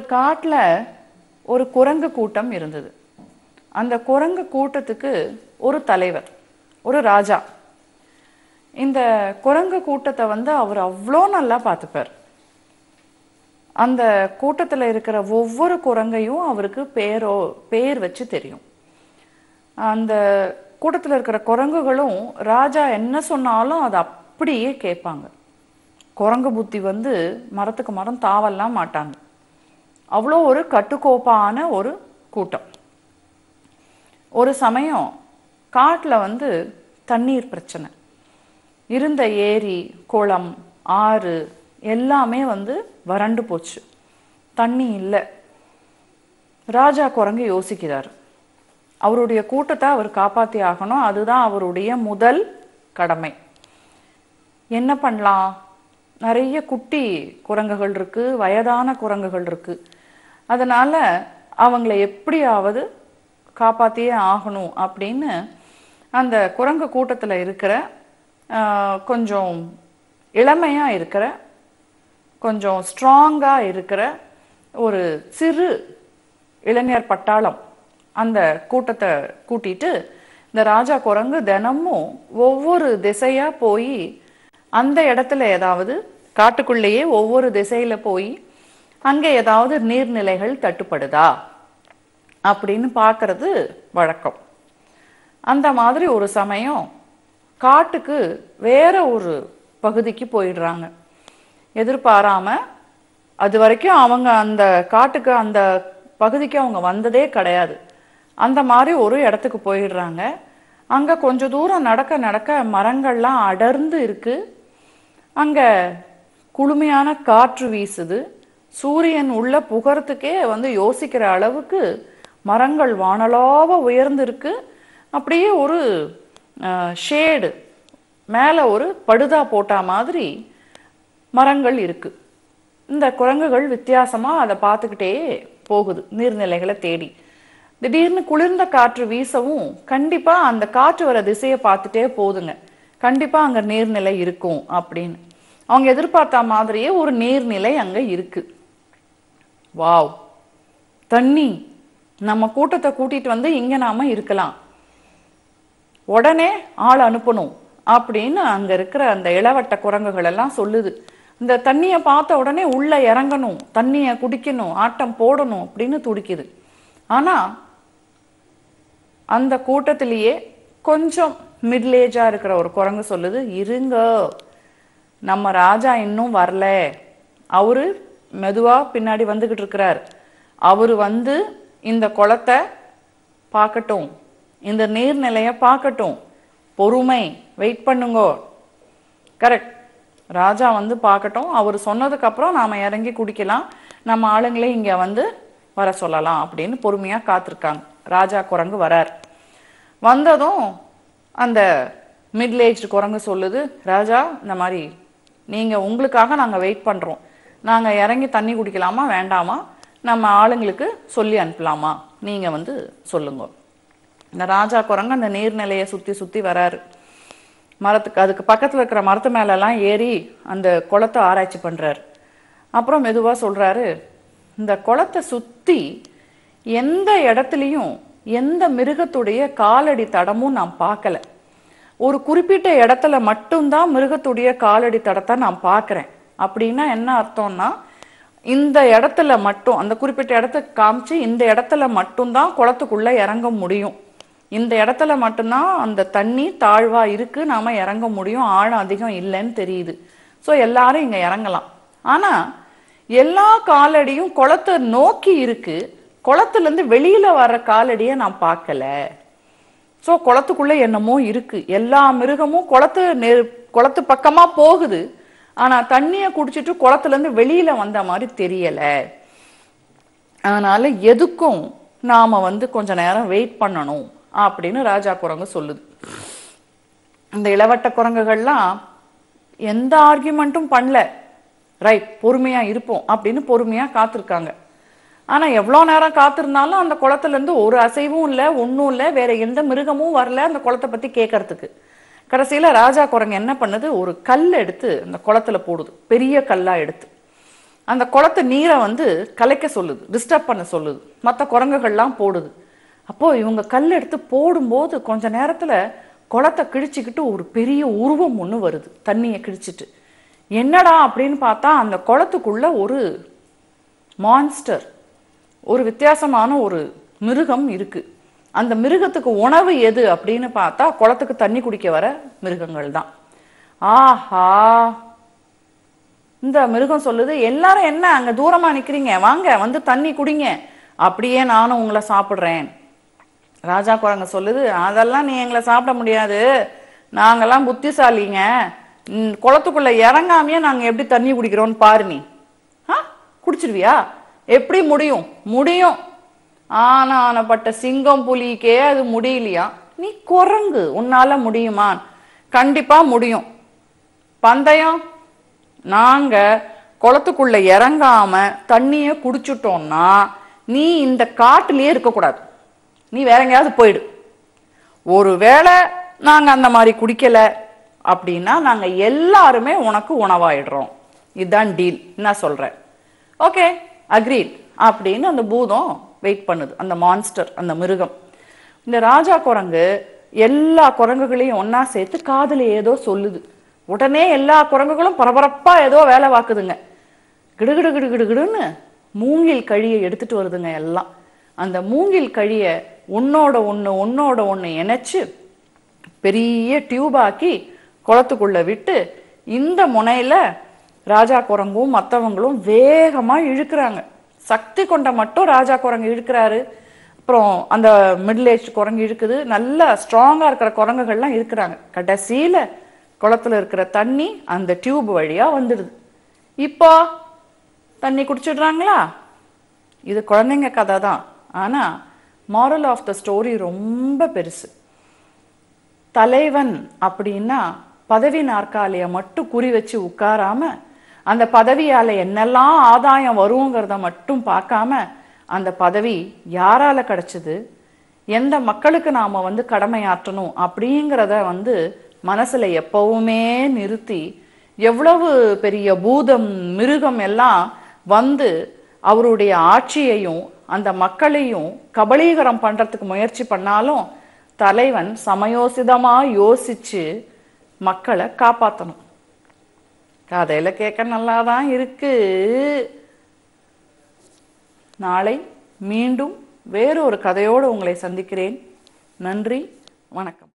காட்டுல ஒரு குரங்கு கூட்டம் இருந்தது அந்த குரங்கு கூட்டத்துக்கு ஒரு தலைவர் ஒரு ராஜா இந்த குரங்கு கூட்டத்தை வந்து அவர் அவ்வளோ நல்லா பார்த்துப்பார் அந்த கூட்டத்துல இருக்கிற ஒவ்வொரு குரங்கையும் அவருக்கு பேரோ பேர் வச்சு தெரியும் அந்த கூட்டத்துல இருக்கிற குரங்குகளும் ராஜா என்ன சொன்னாலும் அதை அப்படியே கேட்பாங்க குரங்கு புத்தி வந்து மரத்துக்கு மரம் தாவல்லாம் மாட்டாங்க அவ்வளோ ஒரு கட்டுக்கோப்பான ஒரு கூட்டம் ஒரு சமயம் காட்டுல வந்து தண்ணீர் பிரச்சனை இருந்த ஏரி குளம் ஆறு எல்லாமே வந்து வறண்டு போச்சு தண்ணி இல்லை ராஜா குரங்கு யோசிக்கிறார் அவருடைய கூட்டத்தை அவர் காப்பாத்தி ஆகணும் அதுதான் அவருடைய முதல் கடமை என்ன பண்ணலாம் நிறைய குட்டி குரங்குகள் இருக்கு வயதான குரங்குகள் இருக்கு அதனால அவங்கள எப்படியாவது காப்பாத்தியே ஆகணும் அப்படின்னு அந்த குரங்கு கூட்டத்துல இருக்கிற ஆஹ், கொஞ்சம் இளமையா இருக்கிற கொஞ்சம் ஸ்ட்ராங்கா இருக்கிற ஒரு சிறு இளைஞர் பட்டாளம் அந்த கூட்டத்தை கூட்டிட்டு இந்த ராஜா குரங்கு தினமும் ஒவ்வொரு திசையா போய் அந்த இடத்துல ஏதாவது காட்டுக்குள்ளேயே ஒவ்வொரு திசையில போய் அங்க ஏதாவது நீர்நிலைகள் தட்டுப்படுதா அப்படின்னு பார்க்கிறது வழக்கம் அந்த மாதிரி ஒரு சமயம் காட்டுக்கு வேற ஒரு பகுதிக்கு போயிடுறாங்க எதிர்பாராம அது வரைக்கும் அவங்க அந்த காட்டுக்கு அந்த பகுதிக்கு அவங்க வந்ததே கிடையாது அந்த மாதிரி ஒரு இடத்துக்கு போயிடுறாங்க அங்க கொஞ்ச தூரம் நடக்க நடக்க மரங்கள்லாம் அடர்ந்து இருக்கு அங்க குளுமையான காற்று வீசுது சூரியன் உள்ள புகறதுக்கே வந்து யோசிக்கிற அளவுக்கு மரங்கள் வானலாவ உயர்ந்து இருக்கு அப்படியே ஒரு ஷேடு மேலே ஒரு படுதா போட்டா மாதிரி மரங்கள் இருக்கு இந்த குரங்குகள் வித்தியாசமா அதை பார்த்துக்கிட்டே போகுது நீர்நிலைகளை தேடி திடீர்னு குளிர்ந்த காற்று வீசவும் கண்டிப்பா அந்த காற்று வர திசையை பார்த்துட்டே போகுதுங்க கண்டிப்பா அங்க நீர்நிலை இருக்கும் அப்படின்னு அவங்க எதிர்பார்த்த மாதிரியே ஒரு நீர்நிலை அங்க இருக்கு வாவ் தண்ணி நம்ம கூட்டத்தை கூட்டிட்டு வந்து இங்க நாம இருக்கலாம் உடனே ஆள் அனுப்பணும் அப்படின்னு அங்க இருக்கிற அந்த இளவட்ட குரங்குகள் எல்லாம் சொல்லுது இந்த தண்ணியை பார்த்த உடனே உள்ள இறங்கணும் தண்ணியை குடிக்கணும் ஆட்டம் போடணும் அப்படின்னு துடிக்குது ஆனா அந்த கூட்டத்திலேயே கொஞ்சம் மிடில் ஏஜா இருக்கிற ஒரு குரங்கு சொல்லுது இருங்க நம்ம ராஜா இன்னும் வரல அவரு மெதுவா பின்னாடி வந்துகிட்டு இருக்கிறார் அவரு வந்து இந்த குளத்தை பார்க்கட்டும் இந்த நீர்நிலைய பார்க்கட்டும் பொறுமை வெயிட் பண்ணுங்கோ கரெக்ட் ராஜா வந்து பார்க்கட்டும் அவர் சொன்னதுக்கு அப்புறம் நாம இறங்கி குடிக்கலாம் நம்ம ஆளுங்களே இங்க வந்து வர சொல்லலாம் அப்படின்னு பொறுமையா காத்திருக்காங்க ராஜா குரங்கு வரார் வந்ததும் அந்த மிடில் ஏஜ் குரங்கு சொல்லுது ராஜா இந்த மாதிரி நீங்க உங்களுக்காக நாங்க வெயிட் பண்றோம் நாங்க இறங்கி தண்ணி குடிக்கலாமா வேண்டாமா நம்ம ஆளுங்களுக்கு சொல்லி அனுப்பலாமா நீங்க வந்து சொல்லுங்க இந்த ராஜா குரங்கு அந்த நீர்நிலையை சுத்தி சுத்தி வராரு மரத்துக்கு அதுக்கு பக்கத்துல இருக்கிற மரத்து மேல எல்லாம் ஏறி அந்த குளத்தை ஆராய்ச்சி பண்றாரு அப்புறம் மெதுவா சொல்றாரு இந்த குளத்தை சுத்தி எந்த இடத்துலையும் எந்த மிருகத்துடைய காலடி தடமும் நான் பார்க்கல ஒரு குறிப்பிட்ட இடத்துல மட்டும்தான் மிருகத்துடைய காலடி தடத்தை நான் பார்க்கறேன் அப்படின்னா என்ன அர்த்தம்னா இந்த இடத்துல மட்டும் அந்த குறிப்பிட்ட இடத்த காமிச்சு இந்த இடத்துல மட்டும்தான் குளத்துக்குள்ள இறங்க முடியும் இந்த இடத்துல மட்டும்தான் அந்த தண்ணி தாழ்வா இருக்கு நாம இறங்க முடியும் ஆழம் அதிகம் இல்லைன்னு தெரியுது ஸோ எல்லாரும் இங்க இறங்கலாம் ஆனா எல்லா காலடியும் குளத்தை நோக்கி இருக்கு குளத்துல இருந்து வெளியில வர்ற காலடியை நான் பார்க்கல ஸோ குளத்துக்குள்ள என்னமோ இருக்கு எல்லா மிருகமும் குளத்து நெ- குளத்து பக்கமா போகுது ஆனா தண்ணியை குடிச்சிட்டு குளத்துல இருந்து வெளியில வந்த மாதிரி தெரியல அதனால எதுக்கும் நாம வந்து கொஞ்ச நேரம் வெயிட் பண்ணணும் அப்படின்னு ராஜா குரங்கு சொல்லுது இந்த இளவட்ட குரங்குகள்லாம் எந்த ஆர்கியூமெண்ட்டும் பண்ணல ரைட் பொறுமையா இருப்போம் அப்படின்னு பொறுமையா காத்திருக்காங்க ஆனா எவ்வளோ நேரம் காத்திருந்தாலும் அந்த குளத்துல இருந்து ஒரு அசைவும் இல்லை ஒன்றும் இல்லை வேற எந்த மிருகமும் வரல அந்த குளத்தை பத்தி கேட்கறதுக்கு கடைசியில ராஜா குரங்கு என்ன பண்ணுது ஒரு கல் எடுத்து அந்த குளத்துல போடுது பெரிய கல்லா எடுத்து அந்த குளத்து நீரை வந்து கலைக்க சொல்லுது டிஸ்டர்ப் பண்ண சொல்லுது மற்ற குரங்குகள்லாம் போடுது அப்போ இவங்க கல் எடுத்து போடும்போது கொஞ்ச நேரத்துல குளத்தை கிழிச்சிக்கிட்டு ஒரு பெரிய உருவம் ஒன்று வருது தண்ணியை கிழிச்சிட்டு என்னடா அப்படின்னு பார்த்தா அந்த குளத்துக்குள்ள ஒரு மான்ஸ்டர் ஒரு வித்தியாசமான ஒரு மிருகம் இருக்கு அந்த மிருகத்துக்கு உணவு எது அப்படின்னு பார்த்தா குளத்துக்கு தண்ணி குடிக்க வர மிருகங்கள் தான் ஆஹா இந்த மிருகம் சொல்லுது எல்லாரும் என்ன அங்க தூரமா நிக்கிறீங்க வாங்க வந்து தண்ணி குடிங்க அப்படியே நானும் உங்களை சாப்பிடுறேன் ராஜா குரங்கு சொல்லுது அதெல்லாம் நீ எங்களை சாப்பிட முடியாது நாங்கெல்லாம் புத்திசாலிங்க ம், குளத்துக்குள்ள இறங்காமையே நாங்க எப்படி தண்ணி குடிக்கிறோம்னு பாரு நீ ஆ குடிச்சிருவியா எப்படி முடியும் முடியும் ஆனா ஆனப்பட்ட சிங்கம் புலிக்கே அது முடியலையா நீ குரங்கு உன்னால முடியுமா கண்டிப்பா முடியும் பந்தயம் நாங்க குளத்துக்குள்ள இறங்காம தண்ணிய குடிச்சிட்டோம்னா நீ இந்த காட்டுலயே இருக்கக்கூடாது நீ வேற எங்கேயாவது போயிடு ஒருவேளை நாங்க அந்த மாதிரி குடிக்கல அப்படின்னா நாங்க எல்லாருமே உனக்கு உணவாயிடுறோம் இதுதான் டீல் நான் சொல்றேன் ஓகே அக்ரீட் அப்படின்னு அந்த பூதம் வெயிட் பண்ணுது அந்த மான்ஸ்டர் அந்த மிருகம் இந்த ராஜா குரங்கு எல்லா குரங்குகளையும் ஒண்ணா சேர்த்து காதுல ஏதோ சொல்லுது உடனே எல்லா குரங்குகளும் பரபரப்பா ஏதோ வேலை வாக்குதுங்க கிடுகிடு கிடு கிடுகிடுன்னு மூங்கில் கழியை எடுத்துட்டு வருதுங்க எல்லாம் அந்த மூங்கில் கழியை ஒன்னோட ஒன்று ஒன்னோட ஒன்று இணைச்சு பெரிய டியூபாக்கி குளத்துக்குள்ள விட்டு இந்த முனையில ராஜா குரங்கும் மற்றவங்களும் வேகமா இழுக்கிறாங்க சக்தி கொண்ட மட்டும் ராஜா குரங்கு இழுக்கிறாரு அப்புறம் அந்த மிடில் ஏஜ் குரங்கு இழுக்குது நல்லா ஸ்ட்ராங்கா இருக்கிற குரங்குகள்லாம் இழுக்கிறாங்க கடைசியில குளத்துல இருக்கிற தண்ணி அந்த டியூப் வழியா வந்துடுது இப்போ தண்ணி குடிச்சிடுறாங்களா இது குழந்தைங்க கதை தான் ஆனா moral ஆஃப் த ஸ்டோரி ரொம்ப பெருசு தலைவன் அப்படின்னா பதவி நாற்காலிய மட்டும் குறி வச்சு உட்காராம அந்த பதவியால என்னெல்லாம் ஆதாயம் வருங்கிறத மட்டும் பார்க்காம அந்த பதவி யாரால கிடைச்சது எந்த மக்களுக்கு நாம வந்து கடமையாற்றணும் அப்படிங்கிறத வந்து மனசுல எப்பவுமே நிறுத்தி எவ்வளவு பெரிய பூதம் மிருகம் எல்லாம் வந்து அவருடைய ஆட்சியையும் அந்த மக்களையும் கபலீகரம் பண்றதுக்கு முயற்சி பண்ணாலும் தலைவன் சமயோசிதமா யோசிச்சு மக்களை காப்பாத்தணும் கதையில கேட்க நல்லாதான் இருக்கு நாளை மீண்டும் வேறொரு கதையோடு உங்களை சந்திக்கிறேன் நன்றி வணக்கம்